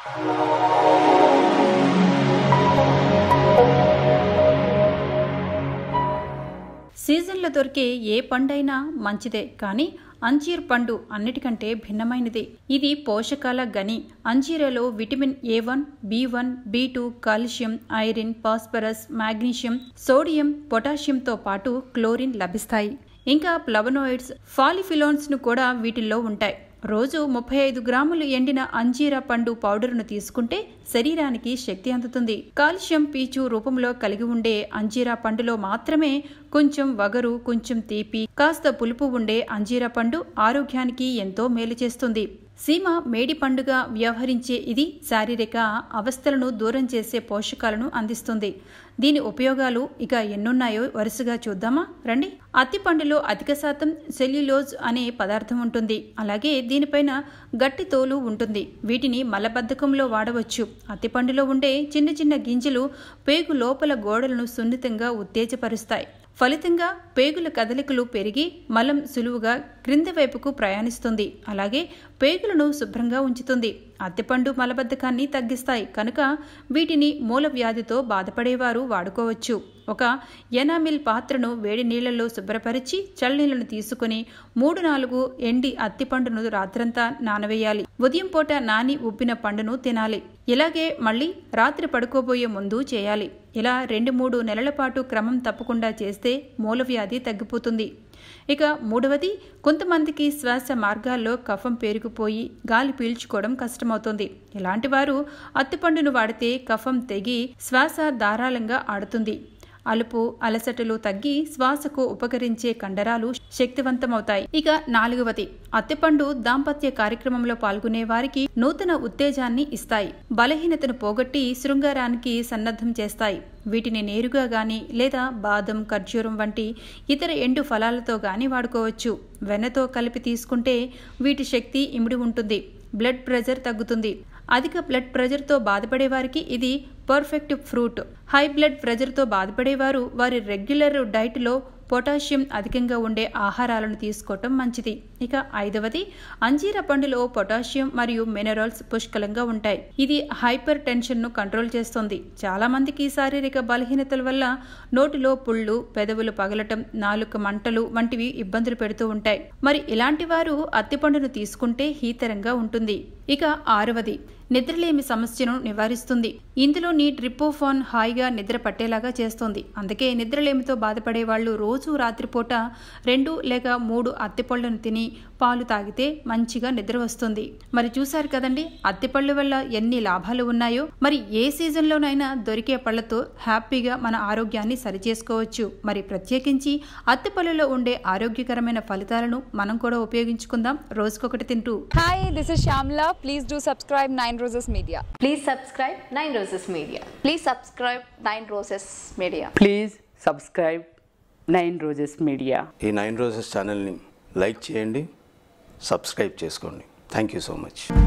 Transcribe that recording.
సీజన్లో దొరికే ఏ పండైనా మంచిదే కానీ అంజీర్ పండు అన్నిటికంటే భిన్నమైనది ఇది పోషకాల గని అంజీరలో vitamin A one B one B two calcium iron phosphorus magnesium sodium పొటాషియంతో పాటు క్లోరిన్ లభిస్తాయి ఇంకా ప్లవనోయిడ్స్ ఫాలిఫిలోన్స్ ను కూడా వీటిల్లో ఉంటాయి రోజు ముప్పై ఐదు గ్రాములు ఎండిన అంజీరా పండు పౌడర్ను తీసుకుంటే శరీరానికి శక్తి అందుతుంది కాల్షియం పీచు రూపంలో కలిగి ఉండే అంజీరా పండులో మాత్రమే కొంచెం వగరు కొంచెం తీపి కాస్త పులుపు ఉండే అంజీరా పండు ఆరోగ్యానికి ఎంతో మేలు చేస్తుంది సీమ మేడి పండుగ వ్యవహరించే ఇది శారీరక అవస్థలను దూరం చేసే పోషకాలను అందిస్తుంది దీని ఉపయోగాలు ఇక ఎన్నున్నాయో వరుసగా చూద్దామా రండి అత్తిపండులో అధిక శాతం సెల్యులోజ్ అనే పదార్థం ఉంటుంది అలాగే దీనిపైన గట్టి తోలు ఉంటుంది వీటిని మలబద్ధకంలో వాడవచ్చు అత్తిపండులో ఉండే చిన్న చిన్న గింజలు పేగు లోపల గోడలను సున్నితంగా ఉత్తేజపరుస్తాయి ఫలితంగా పేగుల కదలికలు పెరిగి మలం సులువుగా క్రింది వైపుకు ప్రయాణిస్తుంది అలాగే పేగులను శుభ్రంగా ఉంచుతుంది అత్తిపండు మలబద్ధకాన్ని తగ్గిస్తాయి కనుక వీటిని మూల వ్యాధితో బాధపడేవారు వాడుకోవచ్చు ఒక ఎనామిల్ పాత్రను వేడి నీళ్లలో శుభ్రపరిచి చల్లనీళ్లను తీసుకుని మూడు నాలుగు ఎండి అత్తిపండును రాత్రంతా నానవేయాలి ఉదయం పూట నాని ఉబ్బిన పండును తినాలి ఇలాగే మళ్ళీ రాత్రి పడుకోబోయే ముందు చేయాలి ఇలా రెండు మూడు నెలల పాటు క్రమం తప్పకుండా చేస్తే మూలవ్యాధి తగ్గిపోతుంది ఇక మూడవది కొంతమందికి శ్వాస మార్గాల్లో కఫం పేరుకుపోయి గాలి పీల్చుకోవడం కష్టమవుతుంది ఇలాంటి వారు అత్తిపండును వాడితే కఫం తెగి శ్వాస ధారాళంగా ఆడుతుంది అలుపు అలసటలు తగ్గి శ్వాసకు ఉపకరించే కండరాలు శక్తివంతమవుతాయి ఇక నాలుగవది అత్తిపండు దాంపత్య కార్యక్రమంలో పాల్గొనే వారికి నూతన ఉత్తేజాన్ని ఇస్తాయి బలహీనతను పోగొట్టి శృంగారానికి సన్నద్ధం చేస్తాయి వీటిని నేరుగా గాని లేదా బాదం ఖర్జూరం వంటి ఇతర ఎండు ఫలాలతో గాని వాడుకోవచ్చు వెన్నతో కలిపి తీసుకుంటే వీటి శక్తి ఇమిడి ఉంటుంది బ్లడ్ ప్రెషర్ తగ్గుతుంది అధిక బ్లడ్ ప్రెషర్తో బాధపడే వారికి ఇది పర్ఫెక్ట్ ఫ్రూట్ హై బ్లడ్ ప్రెషర్తో బాధపడేవారు వారి రెగ్యులర్ డైట్లో పొటాషియం అధికంగా ఉండే ఆహారాలను తీసుకోవటం మంచిది ఇక ఐదవది అంజీర పండులో పొటాషియం మరియు మినరల్స్ పుష్కలంగా ఉంటాయి ఇది హైపర్ టెన్షన్ ను కంట్రోల్ చేస్తుంది చాలా మందికి శారీరక బలహీనతల వల్ల నోటిలో పుళ్ళు పెదవులు పగలటం నాలుక మంటలు వంటివి ఇబ్బందులు పెడుతూ ఉంటాయి మరి ఇలాంటి వారు అత్తిపండును తీసుకుంటే హీతరంగా ఉంటుంది ఇక ఆరవది నిద్రలేమి సమస్యను నివారిస్తుంది ఇందులోని ట్రిపోఫాన్ హాయిగా నిద్ర పట్టేలాగా చేస్తుంది అందుకే నిద్రలేమితో బాధపడే వాళ్ళు రోజు రాత్రిపూట రెండు లేక మూడు అత్తిపళ్ళను తిని పాలు తాగితే మంచిగా నిద్ర వస్తుంది మరి చూశారు కదండి అత్తిపళ్ళు వల్ల ఎన్ని లాభాలు ఉన్నాయో మరి ఏ సీజన్లోనైనా దొరికే పళ్లతో హ్యాపీగా మన ఆరోగ్యాన్ని సరిచేసుకోవచ్చు మరి ప్రత్యేకించి అత్తిపళ్ళలో ఉండే ఆరోగ్యకరమైన ఫలితాలను మనం కూడా ఉపయోగించుకుందాం రోజుకొకటి తింటూ Hi, this is Shamla. Please do subscribe Nine Roses Media. Please subscribe Nine Roses Media. Please subscribe Nine Roses Media. Please subscribe Nine Roses media ఈ నైన్ రోజెస్ ఛానల్ని లైక్ చేయండి సబ్స్క్రైబ్ చేసుకోండి థ్యాంక్ యూ సో మచ్